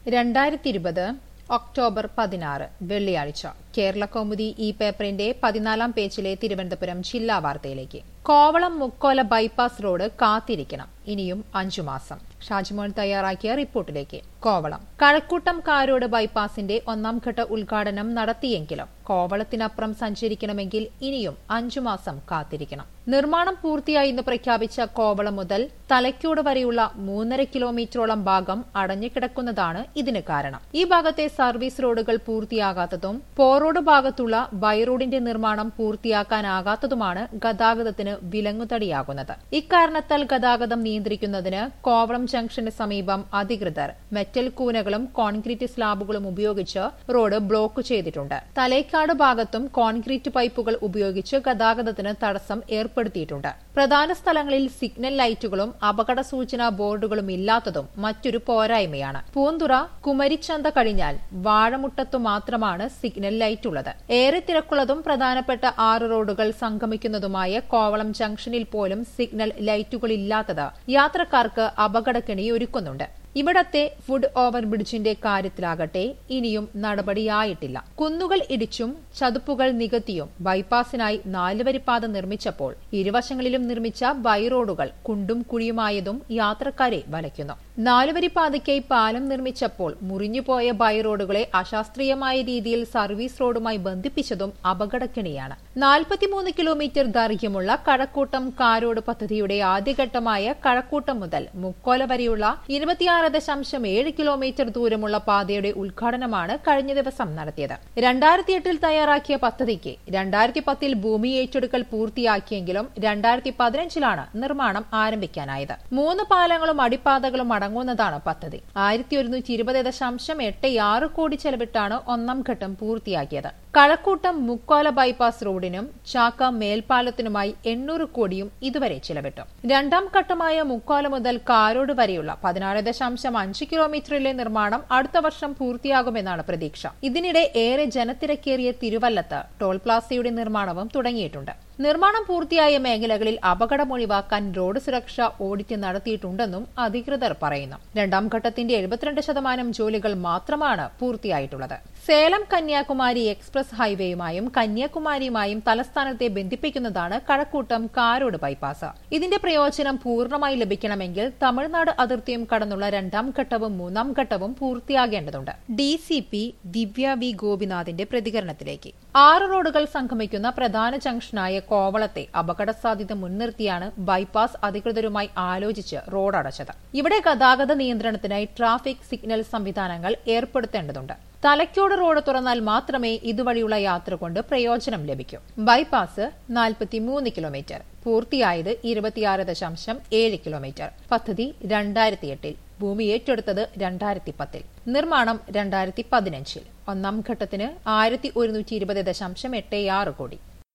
രണ്ടായിരത്തി ഇരുപത് ഒക്ടോബർ പതിനാറ് വെള്ളിയാഴ്ച കേരള കൗമുദി ഈ പേപ്പറിന്റെ പതിനാലാം പേജിലെ തിരുവനന്തപുരം ജില്ലാ വാർത്തയിലേക്ക് കോവളം മുക്കോല ബൈപ്പാസ് റോഡ് കാത്തിരിക്കണം ഇനിയും അഞ്ചു മാസം ഷാജിമോൻ തയ്യാറാക്കിയ റിപ്പോർട്ടിലേക്ക് കോവളം കഴക്കൂട്ടം കാരോട് ബൈപ്പാസിന്റെ ഒന്നാം ഘട്ട ഉദ്ഘാടനം നടത്തിയെങ്കിലും കോവളത്തിനപ്പുറം സഞ്ചരിക്കണമെങ്കിൽ ഇനിയും അഞ്ചു മാസം കാത്തിരിക്കണം നിർമ്മാണം പൂർത്തിയായി എന്ന് പ്രഖ്യാപിച്ച കോവളം മുതൽ തലയ്ക്കോട് വരെയുള്ള മൂന്നര കിലോമീറ്ററോളം ഭാഗം അടഞ്ഞുകിടക്കുന്നതാണ് ഇതിന് കാരണം ഈ ഭാഗത്തെ സർവീസ് റോഡുകൾ പൂർത്തിയാകാത്തതും പോറോഡ് ഭാഗത്തുള്ള ബൈറോഡിന്റെ നിർമ്മാണം പൂർത്തിയാക്കാനാകാത്തതുമാണ് ഗതാഗതത്തിന് വിലങ്ങുതടിയാകുന്നത് ഇക്കാരണത്താൽ ഗതാഗതം നിയന്ത്രിക്കുന്നതിന് കോവളം ജംഗ്ഷന് സമീപം അധികൃതർ മെറ്റൽ കൂനകളും കോൺക്രീറ്റ് സ്ലാബുകളും ഉപയോഗിച്ച് റോഡ് ബ്ലോക്ക് ചെയ്തിട്ടുണ്ട് തലേക്കാട് ഭാഗത്തും കോൺക്രീറ്റ് പൈപ്പുകൾ ഉപയോഗിച്ച് ഗതാഗതത്തിന് തടസ്സം ഏർപ്പെടുത്തിയിട്ടുണ്ട് പ്രധാന സ്ഥലങ്ങളിൽ സിഗ്നൽ ലൈറ്റുകളും അപകട സൂചനാ ബോർഡുകളും ഇല്ലാത്തതും മറ്റൊരു പോരായ്മയാണ് പൂന്തുറ കുമരിച്ചന്ത കഴിഞ്ഞാൽ വാഴമുട്ടത്തു മാത്രമാണ് സിഗ്നൽ ലൈറ്റ് ഉള്ളത് ഏറെ തിരക്കുള്ളതും പ്രധാനപ്പെട്ട ആറ് റോഡുകൾ സംഗമിക്കുന്നതുമായ കോവളം ജംഗ്ഷനിൽ പോലും സിഗ്നൽ ലൈറ്റുകളില്ലാത്തത് യാത്രക്കാർക്ക് അപകടക്കെണി ഒരുക്കുന്നുണ്ട് ഇവിടത്തെ ഫുഡ് ഓവർ ബ്രിഡ്ജിന്റെ കാര്യത്തിലാകട്ടെ ഇനിയും നടപടിയായിട്ടില്ല കുന്നുകൾ ഇടിച്ചും ചതുപ്പുകൾ നികത്തിയും ബൈപ്പാസിനായി നാലുവരിപ്പാത നിർമ്മിച്ചപ്പോൾ ഇരുവശങ്ങളിലും നിർമ്മിച്ച ബൈറോഡുകൾ കുണ്ടും കുഴിയുമായതും യാത്രക്കാരെ വലയ്ക്കുന്നു നാലുവരിപ്പാതയ്ക്കായി പാലം നിർമ്മിച്ചപ്പോൾ മുറിഞ്ഞുപോയ ബൈറോഡുകളെ അശാസ്ത്രീയമായ രീതിയിൽ സർവീസ് റോഡുമായി ബന്ധിപ്പിച്ചതും അപകടക്കെണിയാണ് നാൽപ്പത്തിമൂന്ന് കിലോമീറ്റർ ദൈർഘ്യമുള്ള കഴക്കൂട്ടം കാരോട് പദ്ധതിയുടെ ആദ്യഘട്ടമായ കഴക്കൂട്ടം മുതൽ മുക്കോല വരെയുള്ള ഇരുപത്തിയാറ് ദശാംശം ഏഴ് കിലോമീറ്റർ ദൂരമുള്ള പാതയുടെ ഉദ്ഘാടനമാണ് കഴിഞ്ഞ ദിവസം നടത്തിയത് രണ്ടായിരത്തി എട്ടിൽ തയ്യാറാക്കിയ പദ്ധതിക്ക് രണ്ടായിരത്തി പത്തിൽ ഭൂമി ഏറ്റെടുക്കൽ പൂർത്തിയാക്കിയെങ്കിലും രണ്ടായിരത്തി പതിനഞ്ചിലാണ് നിർമ്മാണം ആരംഭിക്കാനായത് മൂന്ന് പാലങ്ങളും അടിപ്പാതകളും അടങ്ങുന്നതാണ് പദ്ധതി ആയിരത്തി ഒരുന്നൂറ്റി ഇരുപത് ദശാംശം എട്ട് ആറ് കോടി ചെലവിട്ടാണ് ഒന്നാം ഘട്ടം പൂർത്തിയാക്കിയത് കഴക്കൂട്ടം മുക്കോല ബൈപ്പാസ് റോഡിനും ചാക്ക മേൽപ്പാലത്തിനുമായി എണ്ണൂറ് കോടിയും ഇതുവരെ ചിലവിട്ടു രണ്ടാം ഘട്ടമായ മുക്കോല മുതൽ കാരോട് വരെയുള്ള പതിനാറ് ദശാംശം അഞ്ച് കിലോമീറ്ററിലെ നിർമ്മാണം അടുത്ത വർഷം പൂർത്തിയാകുമെന്നാണ് പ്രതീക്ഷ ഇതിനിടെ ഏറെ ജനത്തിരക്കേറിയ തിരുവല്ലത്ത് ടോൾ പ്ലാസയുടെ നിർമ്മാണവും തുടങ്ങിയിട്ടുണ്ട് നിർമ്മാണം പൂർത്തിയായ മേഖലകളിൽ അപകടം ഒഴിവാക്കാൻ റോഡ് സുരക്ഷ ഓഡിറ്റ് നടത്തിയിട്ടുണ്ടെന്നും അധികൃതർ പറയുന്നു രണ്ടാം ഘട്ടത്തിന്റെ എഴുപത്തിരണ്ട് ശതമാനം ജോലികൾ മാത്രമാണ് പൂർത്തിയായിട്ടുള്ളത് സേലം കന്യാകുമാരി എക്സ്പ്രസ് ഹൈവേയുമായും കന്യാകുമാരിയുമായും തലസ്ഥാനത്തെ ബന്ധിപ്പിക്കുന്നതാണ് കഴക്കൂട്ടം കാരോട് ബൈപ്പാസ് ഇതിന്റെ പ്രയോജനം പൂർണ്ണമായി ലഭിക്കണമെങ്കിൽ തമിഴ്നാട് അതിർത്തിയും കടന്നുള്ള രണ്ടാം ഘട്ടവും മൂന്നാം ഘട്ടവും പൂർത്തിയാകേണ്ടതുണ്ട് D C P Divya V ഗോപിനാഥിന്റെ പ്രതികരണത്തിലേക്ക് ആറ് റോഡുകൾ സംഗമിക്കുന്ന പ്രധാന ജംഗ്ഷനായ കോവളത്തെ അപകട സാധ്യത മുൻനിർത്തിയാണ് ബൈപ്പാസ് അധികൃതരുമായി ആലോചിച്ച് റോഡ് അടച്ചത് ഇവിടെ ഗതാഗത നിയന്ത്രണത്തിനായി ട്രാഫിക് സിഗ്നൽ സംവിധാനങ്ങൾ ഏർപ്പെടുത്തേണ്ടതുണ്ട് തലയ്ക്കോട് റോഡ് തുറന്നാൽ മാത്രമേ ഇതുവഴിയുള്ള യാത്ര കൊണ്ട് പ്രയോജനം ലഭിക്കൂ ബൈപ്പാസ് നാൽപ്പത്തിമൂന്ന് കിലോമീറ്റർ പൂർത്തിയായത് ഇരുപത്തിയാറ് ദശാംശം ഏഴ് കിലോമീറ്റർ പദ്ധതി രണ്ടായിരത്തി എട്ടിൽ ഭൂമി ഏറ്റെടുത്തത് രണ്ടായിരത്തി പത്തിൽ നിർമ്മാണം രണ്ടായിരത്തി പതിനഞ്ചിൽ ഒന്നാം ഘട്ടത്തിന് ആയിരത്തി ഒരുന്നൂറ്റി ഇരുപത് ദശാംശം എട്ട് ആറ് കോടി